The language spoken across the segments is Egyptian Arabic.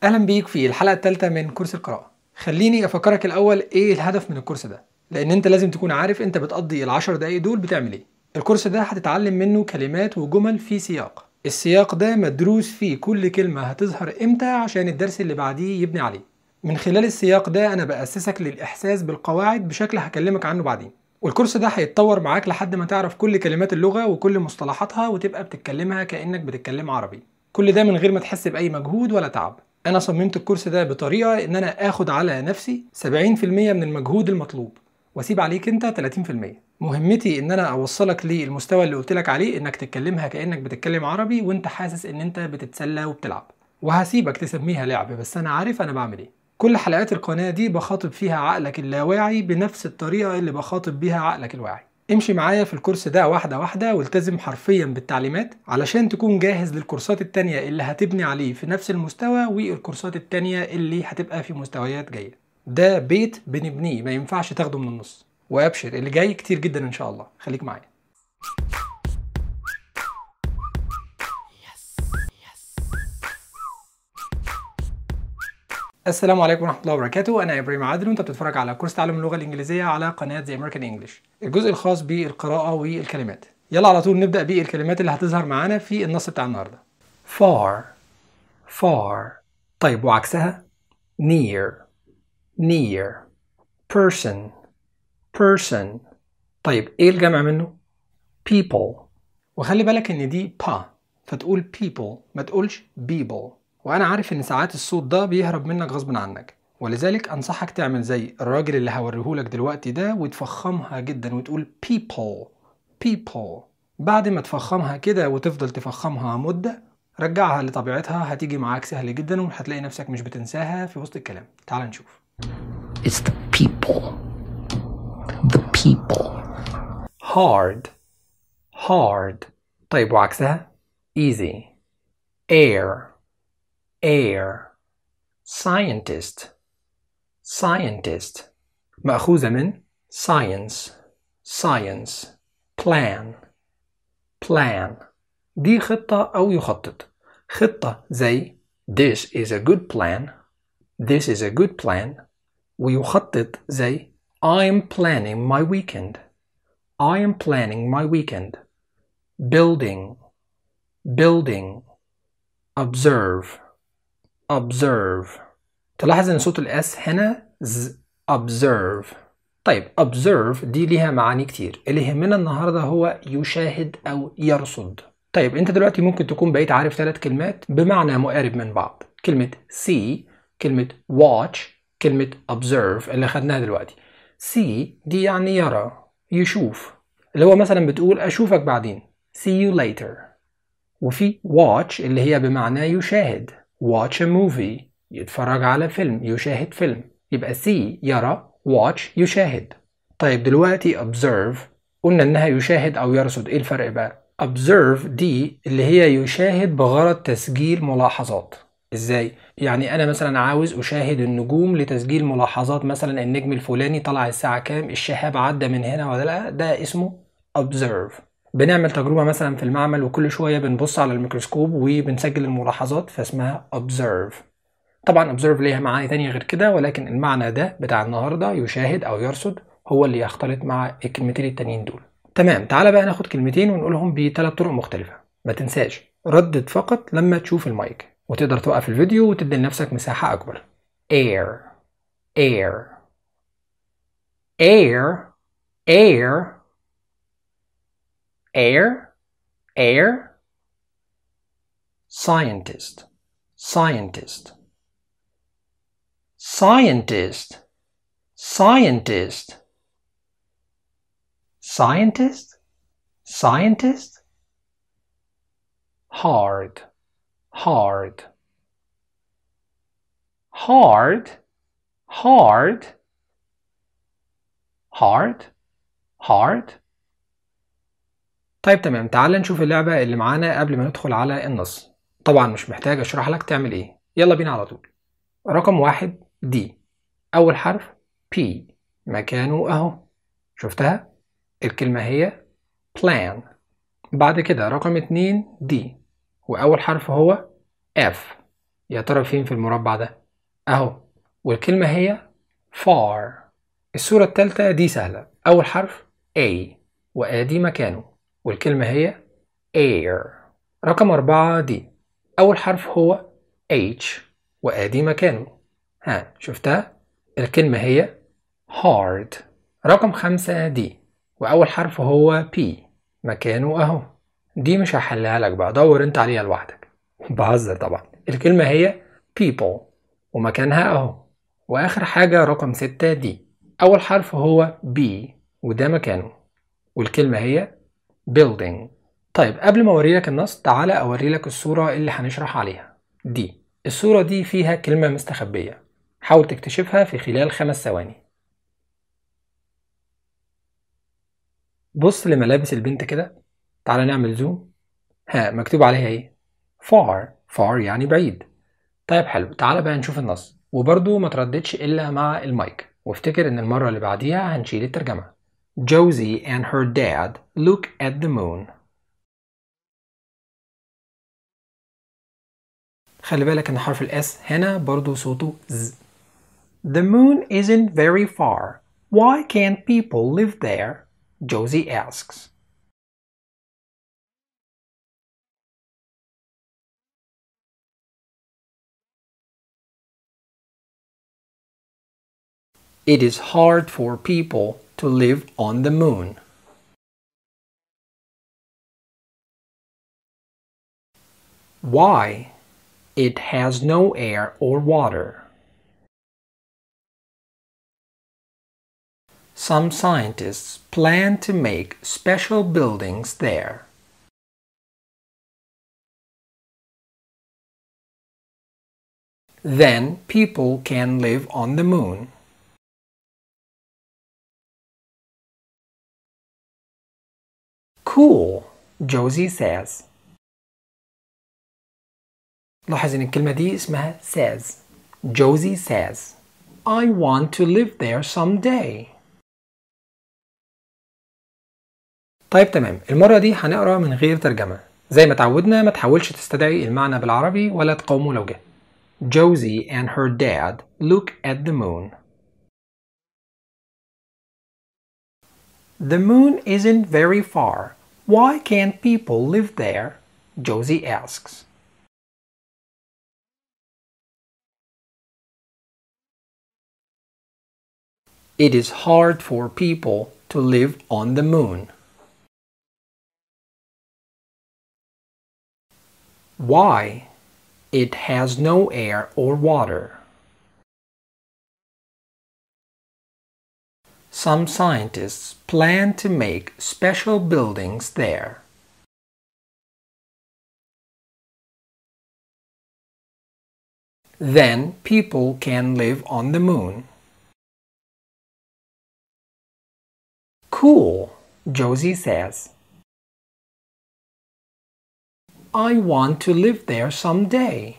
اهلا بيك في الحلقه الثالثه من كورس القراءه خليني افكرك الاول ايه الهدف من الكورس ده لان انت لازم تكون عارف انت بتقضي العشر دقايق دول بتعمل ايه الكورس ده هتتعلم منه كلمات وجمل في سياق السياق ده مدروس فيه كل كلمه هتظهر امتى عشان الدرس اللي بعديه يبني عليه من خلال السياق ده انا باسسك للاحساس بالقواعد بشكل هكلمك عنه بعدين والكورس ده هيتطور معاك لحد ما تعرف كل كلمات اللغه وكل مصطلحاتها وتبقى بتتكلمها كانك بتتكلم عربي كل ده من غير ما تحس باي مجهود ولا تعب انا صممت الكورس ده بطريقه ان انا اخد على نفسي 70% من المجهود المطلوب واسيب عليك انت 30% مهمتي ان انا اوصلك للمستوى اللي قلت لك عليه انك تتكلمها كانك بتتكلم عربي وانت حاسس ان انت بتتسلى وبتلعب وهسيبك تسميها لعب بس انا عارف انا بعمل ايه كل حلقات القناه دي بخاطب فيها عقلك اللاواعي بنفس الطريقه اللي بخاطب بيها عقلك الواعي امشي معايا في الكورس ده واحدة واحدة والتزم حرفيا بالتعليمات علشان تكون جاهز للكورسات التانية اللي هتبني عليه في نفس المستوى والكورسات التانية اللي هتبقى في مستويات جاية ده بيت بنبنيه ما ينفعش تاخده من النص وابشر اللي جاي كتير جدا ان شاء الله خليك معايا السلام عليكم ورحمة الله وبركاته أنا إبراهيم عادل وأنت بتتفرج على كورس تعلم اللغة الإنجليزية على قناة زي أمريكان إنجلش الجزء الخاص بالقراءة والكلمات يلا على طول نبدأ بالكلمات اللي هتظهر معانا في النص بتاع النهاردة far far طيب وعكسها near near person person طيب إيه الجمع منه people وخلي بالك إن دي با فتقول people ما تقولش people وانا عارف ان ساعات الصوت ده بيهرب منك غصب عنك ولذلك انصحك تعمل زي الراجل اللي هوريهولك دلوقتي ده وتفخمها جدا وتقول people people بعد ما تفخمها كده وتفضل تفخمها مدة رجعها لطبيعتها هتيجي معاك سهل جدا وهتلاقي نفسك مش بتنساها في وسط الكلام تعال نشوف It's the people. The people. hard hard طيب وعكسها easy air air scientist scientist مأخوذة من science science plan plan دي خطة أو يخطط خطة زي this is a good plan this is a good plan ويخطط زي I am planning my weekend I am planning my weekend building building observe observe تلاحظ ان صوت الاس هنا ز observe طيب observe دي ليها معاني كتير اللي يهمنا النهارده هو يشاهد او يرصد طيب انت دلوقتي ممكن تكون بقيت عارف ثلاث كلمات بمعنى مقارب من بعض كلمة see كلمة watch كلمة observe اللي خدناها دلوقتي see دي يعني يرى يشوف اللي هو مثلا بتقول اشوفك بعدين see you later وفي watch اللي هي بمعنى يشاهد watch a movie يتفرج على فيلم يشاهد فيلم يبقى see يرى watch يشاهد طيب دلوقتي observe قلنا انها يشاهد او يرصد ايه الفرق بقى observe دي اللي هي يشاهد بغرض تسجيل ملاحظات ازاي يعني انا مثلا عاوز اشاهد النجوم لتسجيل ملاحظات مثلا النجم الفلاني طلع الساعه كام الشهاب عدى من هنا ولا لا ده اسمه observe بنعمل تجربة مثلا في المعمل وكل شوية بنبص على الميكروسكوب وبنسجل الملاحظات فاسمها observe طبعا observe ليها معاني تانية غير كده ولكن المعنى ده بتاع النهاردة يشاهد أو يرصد هو اللي يختلط مع الكلمتين التانيين دول تمام تعالى بقى ناخد كلمتين ونقولهم بثلاث طرق مختلفة ما تنساش ردد فقط لما تشوف المايك وتقدر توقف الفيديو وتدي لنفسك مساحة أكبر air air air air air air scientist scientist scientist scientist scientist scientist hard hard hard hard hard hard طيب تمام تعال نشوف اللعبة اللي معانا قبل ما ندخل على النص طبعا مش محتاج اشرح لك تعمل ايه يلا بينا على طول رقم واحد دي اول حرف P مكانه اهو شفتها الكلمة هي plan بعد كده رقم اتنين دي واول حرف هو F يا ترى فين في المربع ده اهو والكلمة هي far الصورة التالتة دي سهلة أول حرف A وآدي مكانه والكلمة هي air رقم أربعة دي أول حرف هو H وآدي مكانه ها شفتها الكلمة هي hard رقم خمسة دي وأول حرف هو P مكانه أهو دي مش هحلها لك بقى دور انت عليها لوحدك بهزر طبعا الكلمة هي people ومكانها أهو وآخر حاجة رقم ستة دي أول حرف هو B وده مكانه والكلمة هي building طيب قبل ما أوريلك النص تعالى أوريلك الصورة اللي هنشرح عليها دي الصورة دي فيها كلمة مستخبية حاول تكتشفها في خلال خمس ثواني بص لملابس البنت كده تعالى نعمل زوم ها مكتوب عليها ايه far far يعني بعيد طيب حلو تعالى بقى نشوف النص وبرضو ما ترددش إلا مع المايك وافتكر إن المرة اللي بعديها هنشيل الترجمة Josie and her dad look at the moon خلي بالك إن حرف الإس هنا برضو صوته ز The moon isn't very far. Why can't people live there? Josie asks. It is hard for people to live on the moon. Why? It has no air or water. Some scientists plan to make special buildings there. Then people can live on the moon. Cool, Josie says. لاحظ ان الكلمة دي اسمها says. Josie says. I want to live there someday. طيب تمام المرة دي هنقرا من غير ترجمة زي ما تعودنا ما تحاولش تستدعي المعنى بالعربي ولا تقاومه لو جه Josie and her dad look at the moon. The moon isn't very far. Why can't people live there? Josie asks. It is hard for people to live on the moon. Why? It has no air or water. Some scientists plan to make special buildings there. Then people can live on the moon. Cool, Josie says. I want to live there someday.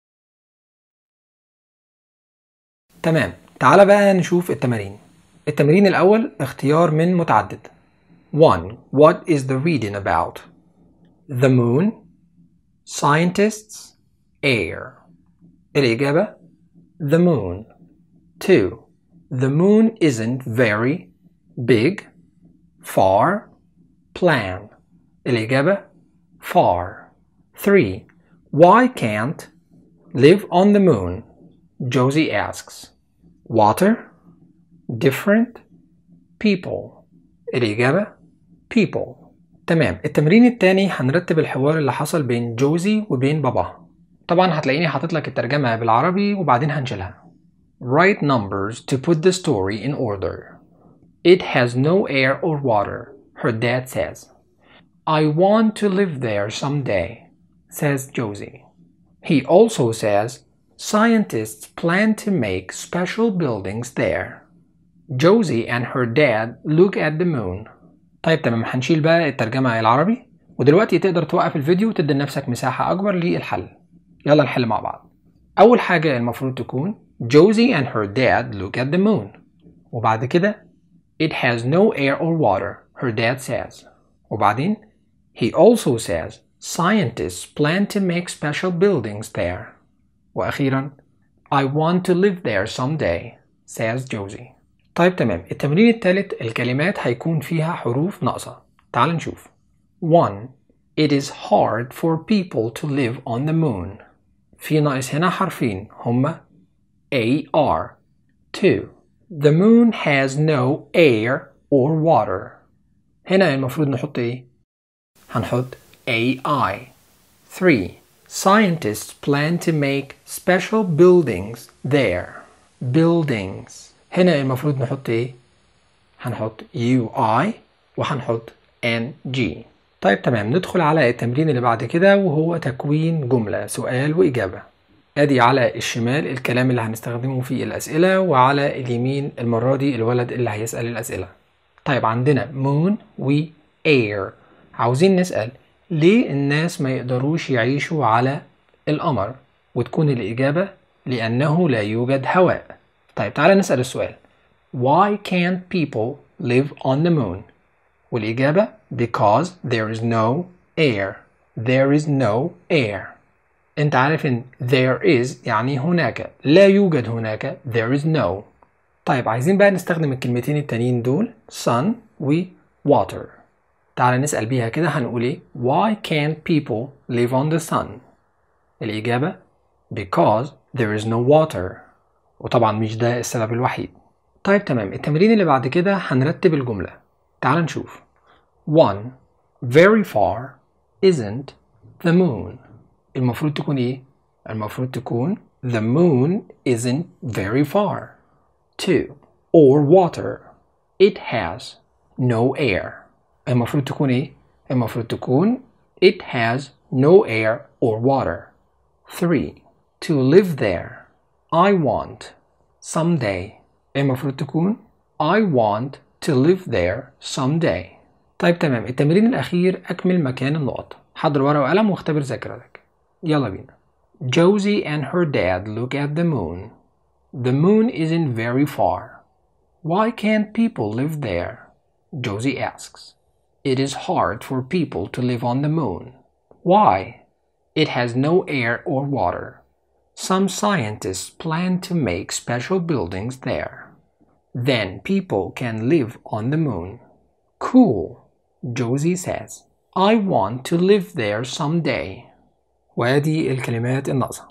تمام تعال بقى نشوف التمارين التمرين الأول اختيار من متعدد 1. What is the reading about? The moon Scientists Air الإجابة The moon 2. The moon isn't very big Far Plan الإجابة Far 3. Why can't live on the moon? Josie asks. Water? Different? People. الإجابة people. تمام التمرين التاني هنرتب الحوار اللي حصل بين جوزي وبين باباها طبعا هتلاقيني حاطط لك الترجمة بالعربي وبعدين هنشيلها Write numbers to put the story in order. It has no air or water, her dad says. I want to live there someday, says Josie. He also says scientists plan to make special buildings there. Josie and her dad look at the moon. طيب تمام هنشيل بقى الترجمة العربي ودلوقتي تقدر توقف الفيديو وتدي لنفسك مساحة أكبر للحل يلا نحل مع بعض أول حاجة المفروض تكون Josie and her dad look at the moon وبعد كده It has no air or water her dad says وبعدين He also says scientists plan to make special buildings there وأخيرا I want to live there someday says Josie طيب تمام التمرين الثالث الكلمات هيكون فيها حروف ناقصة تعال نشوف 1 It is hard for people to live on the moon في ناقص هنا حرفين هما A R 2 The moon has no air or water هنا المفروض نحط ايه؟ هنحط AI 3 Scientists plan to make special buildings there buildings هنا المفروض نحط ايه؟ هنحط UI وهنحط NG طيب تمام ندخل على التمرين اللي بعد كده وهو تكوين جملة سؤال وإجابة ادي على الشمال الكلام اللي هنستخدمه في الأسئلة وعلى اليمين المرة دي الولد اللي هيسأل الأسئلة طيب عندنا moon و air عاوزين نسأل ليه الناس ما يقدروش يعيشوا على القمر وتكون الإجابة لأنه لا يوجد هواء طيب تعالى نسأل السؤال Why can't people live on the moon والإجابة because there is no air there is no air انت عارف ان there is يعني هناك لا يوجد هناك there is no طيب عايزين بقى نستخدم الكلمتين التانيين دول sun و water تعال نسأل بيها كده هنقول ايه why can't people live on the sun الإجابة because there is no water وطبعا مش ده السبب الوحيد طيب تمام التمرين اللي بعد كده هنرتب الجملة تعال نشوف 1 very far isn't the moon المفروض تكون ايه المفروض تكون the moon isn't very far 2 or water it has no air المفروض تكون ايه المفروض تكون it has no air or water 3 to live there I want someday المفروض تكون I want to live there someday طيب تمام التمرين الأخير أكمل مكان النقط حضر ورقة وقلم واختبر ذاكرتك يلا بينا Josie and her dad look at the moon The moon isn't very far Why can't people live there? Josie asks It is hard for people to live on the moon Why? It has no air or water Some scientists plan to make special buildings there then people can live on the moon. Cool, Josie says. I want to live there someday. وادي الكلمات الناقصة.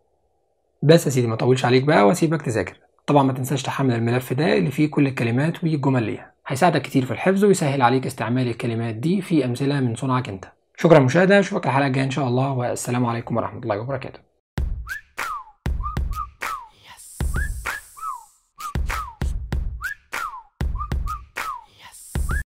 بس يا سيدي ما اطولش عليك بقى واسيبك تذاكر. طبعا ما تنساش تحمل الملف ده اللي فيه كل الكلمات والجمل ليها. هيساعدك كتير في الحفظ ويسهل عليك استعمال الكلمات دي في أمثلة من صنعك أنت. شكرا مشاهدة أشوفك الحلقة الجاية إن شاء الله والسلام عليكم ورحمة الله وبركاته.